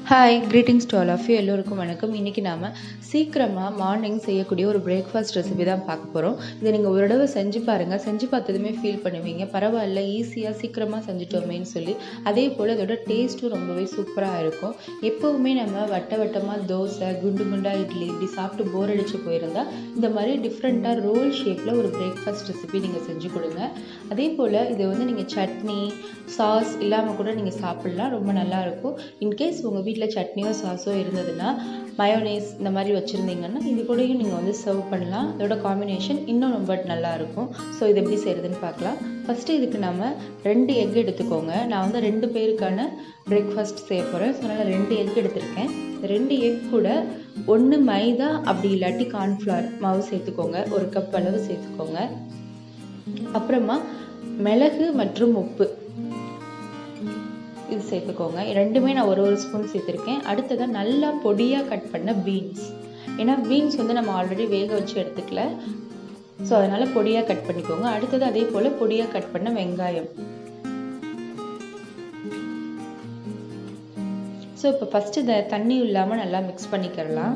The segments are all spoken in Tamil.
hi greetings to all of you எல்லோருக்கும் வணக்கம் இன்றைக்கி நாம் சீக்கிரமாக மார்னிங் செய்யக்கூடிய ஒரு பிரேக்ஃபாஸ்ட் ரெசிபி தான் பார்க்க போகிறோம் இதை நீங்கள் ஒரு தடவை செஞ்சு பாருங்கள் செஞ்சு பார்த்ததுமே ஃபீல் பண்ணுவீங்க பரவாயில்ல ஈஸியாக சீக்கிரமாக செஞ்சுட்டோமேன்னு சொல்லி அதே போல் அதோட டேஸ்ட்டும் ரொம்பவே சூப்பராக இருக்கும் எப்போவுமே நம்ம வட்ட வட்டமாக தோசை குண்டு குண்டா இட்லி இப்படி சாப்பிட்டு போர் அடிச்சு போயிருந்தா இந்த மாதிரி டிஃப்ரெண்ட்டாக ரோல் ஷேப்பில் ஒரு பிரேக்ஃபாஸ்ட் ரெசிபி நீங்கள் செஞ்சு கொடுங்க அதே போல் இது வந்து நீங்கள் சட்னி சாஸ் இல்லாமல் கூட நீங்கள் சாப்பிட்லாம் ரொம்ப நல்லாயிருக்கும் இன்கேஸ் உங்கள் வீட்டில் சட்னியோ சாஸோ இருந்ததுன்னா மயோனேஸ் இந்த மாதிரி வச்சுருந்தீங்கன்னா இது கூடயும் நீங்கள் வந்து சர்வ் பண்ணலாம் இதோட காம்பினேஷன் இன்னும் ரொம்ப நல்லாயிருக்கும் ஸோ இது எப்படி செய்கிறதுன்னு பார்க்கலாம் ஃபஸ்ட்டு இதுக்கு நம்ம ரெண்டு எக் எடுத்துக்கோங்க நான் வந்து ரெண்டு பேருக்கான பிரேக்ஃபாஸ்ட் செய்ய போகிறேன் ஸோ அதனால் ரெண்டு எக் எடுத்திருக்கேன் இந்த ரெண்டு எக் கூட ஒன்று மைதா அப்படி இல்லாட்டி கார்ன்ஃப்ளவர் மாவு சேர்த்துக்கோங்க ஒரு கப் அளவு சேர்த்துக்கோங்க அப்புறமா மிளகு மற்றும் உப்பு இது சேர்த்துக்கோங்க ரெண்டுமே நான் ஒரு ஒரு ஸ்பூன் சேர்த்துருக்கேன் அடுத்ததாக நல்லா பொடியாக கட் பண்ண பீன்ஸ் ஏன்னா பீன்ஸ் வந்து நம்ம ஆல்ரெடி வேக வச்சு எடுத்துக்கல ஸோ அதனால் பொடியாக கட் பண்ணிக்கோங்க அடுத்தது அதே போல் பொடியாக கட் பண்ண வெங்காயம் ஸோ இப்போ ஃபஸ்ட்டு இந்த தண்ணி இல்லாமல் நல்லா மிக்ஸ் பண்ணிக்கிறலாம்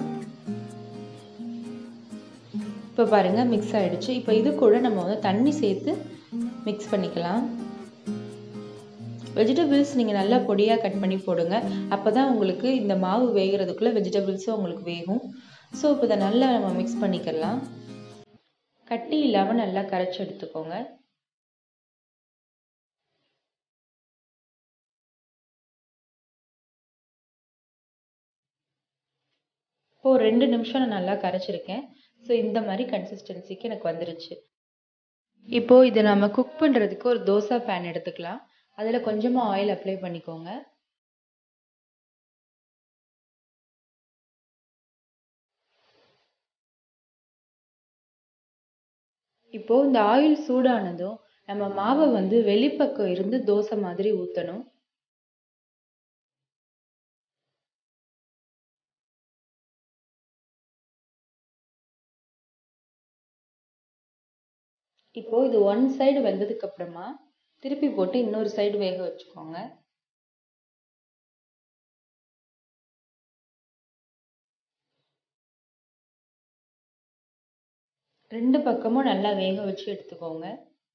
இப்போ பாருங்கள் மிக்ஸ் ஆகிடுச்சு இப்போ இது கூட நம்ம வந்து தண்ணி சேர்த்து மிக்ஸ் பண்ணிக்கலாம் வெஜிடபிள்ஸ் நீங்கள் நல்லா பொடியாக கட் பண்ணி போடுங்க அப்போ தான் உங்களுக்கு இந்த மாவு வேகிறதுக்குள்ளே வெஜிடபிள்ஸும் உங்களுக்கு வேகும் ஸோ இப்போ இதை நல்லா நம்ம மிக்ஸ் பண்ணிக்கலாம் கட்டி இல்லாமல் நல்லா கரைச்சி எடுத்துக்கோங்க இப்போ ஒரு ரெண்டு நிமிஷம் நான் நல்லா கரைச்சிருக்கேன் ஸோ இந்த மாதிரி கன்சிஸ்டன்சிக்கு எனக்கு வந்துருச்சு இப்போது இதை நம்ம குக் பண்ணுறதுக்கு ஒரு தோசை பேன் எடுத்துக்கலாம் அதில் கொஞ்சமாக ஆயில் அப்ளை பண்ணிக்கோங்க இப்போது இந்த ஆயில் சூடானதும் நம்ம மாவை வந்து வெளிப்பக்கம் இருந்து தோசை மாதிரி ஊற்றணும் இப்போது இது ஒன் சைடு வெந்ததுக்கு அப்புறமா திருப்பி போட்டு இன்னொரு சைடு வேக வச்சுக்கோங்க ரெண்டு பக்கமும் நல்லா வேக வச்சு எடுத்துக்கோங்க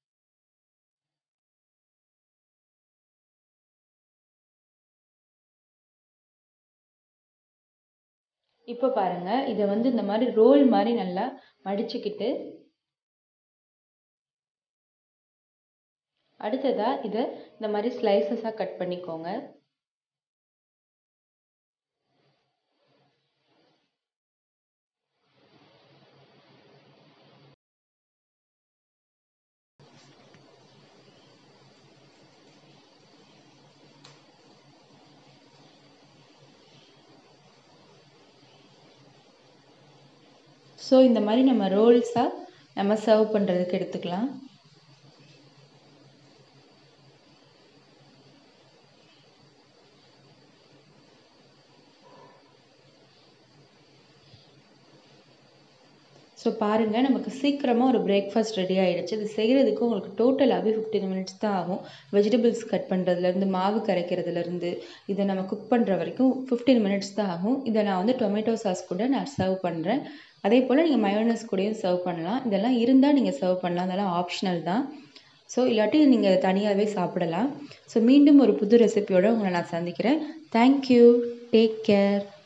இப்போ பாருங்க இதை வந்து இந்த மாதிரி ரோல் மாதிரி நல்லா மடிச்சுக்கிட்டு அடுத்ததா இதை இந்த மாதிரி ஸ்லைசஸாக கட் பண்ணிக்கோங்க ஸோ இந்த மாதிரி நம்ம ரோல்ஸாக நம்ம சர்வ் பண்ணுறதுக்கு எடுத்துக்கலாம் ஸோ பாருங்கள் நமக்கு சீக்கிரமாக ஒரு பிரேக்ஃபாஸ்ட் ரெடி ஆகிடுச்சு இது செய்கிறதுக்கு உங்களுக்கு டோட்டலாகவே ஃபிஃப்டீன் மினிட்ஸ் தான் ஆகும் வெஜிடபிள்ஸ் கட் பண்ணுறதுலேருந்து மாவு கரைக்கிறதுலேருந்து இதை நம்ம குக் பண்ணுற வரைக்கும் ஃபிஃப்டீன் மினிட்ஸ் தான் ஆகும் இதை நான் வந்து டொமேட்டோ சாஸ் கூட நான் சர்வ் பண்ணுறேன் அதே போல் நீங்கள் மயோனஸ் கூடயும் சர்வ் பண்ணலாம் இதெல்லாம் இருந்தால் நீங்கள் சர்வ் பண்ணலாம் அதெல்லாம் ஆப்ஷனல் தான் ஸோ இல்லாட்டி நீங்கள் தனியாகவே சாப்பிடலாம் ஸோ மீண்டும் ஒரு புது ரெசிபியோடு உங்களை நான் சந்திக்கிறேன் தேங்க்யூ டேக் கேர்